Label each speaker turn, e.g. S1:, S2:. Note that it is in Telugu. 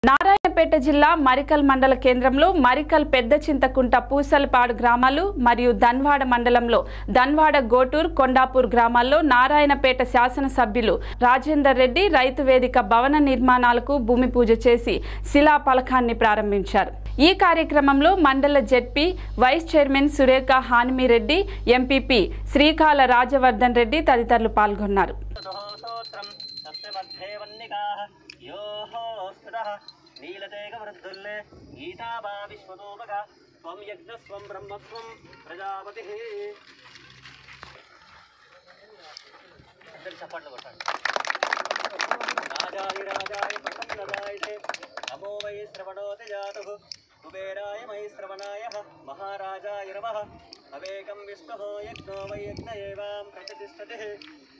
S1: నారాయణపేట జిల్లా మరికల్ మండల కేంద్రంలో మరికల్ పెద్ద చింతకుంట పూసలపాడు గ్రామాలు మరియు ధన్వాడ మండలంలో ధన్వాడ గోటూర్ కొండాపూర్ గ్రామాల్లో నారాయణపేట శాసనసభ్యులు రాజేందర్ రెడ్డి రైతు వేదిక భవన నిర్మాణాలకు భూమి పూజ చేసి శిలా పలకాన్ని ప్రారంభించారు ఈ కార్యక్రమంలో మండల ZP vice chairman Surekha Hanimireddy MPP Srikala Rajavardhan Reddy తదితరులు పాల్గొన్నారు
S2: స్తోత్రం తస్య మధ్యే వన్నికాః యోః స్థితः నీలతేగవృద్ధుల్లే గీతాబా విశ్వతోపక త్వం యజ్ఞస్వం బ్రహ్మస్వం ప్రజాపతిः అందరు చప్పట్లు కొట్టండి రాజాధిరాజాయ ప్రసన్నదాయ నమో వై శ్రవణోతి జాతుః కుబేరాయ మై శ్రవణాయ మహారాజాయ నమః అవేకం విష్ణుः యజ్ఞో వై యజ్ఞ ఏవాం ప్రతిష్టతిः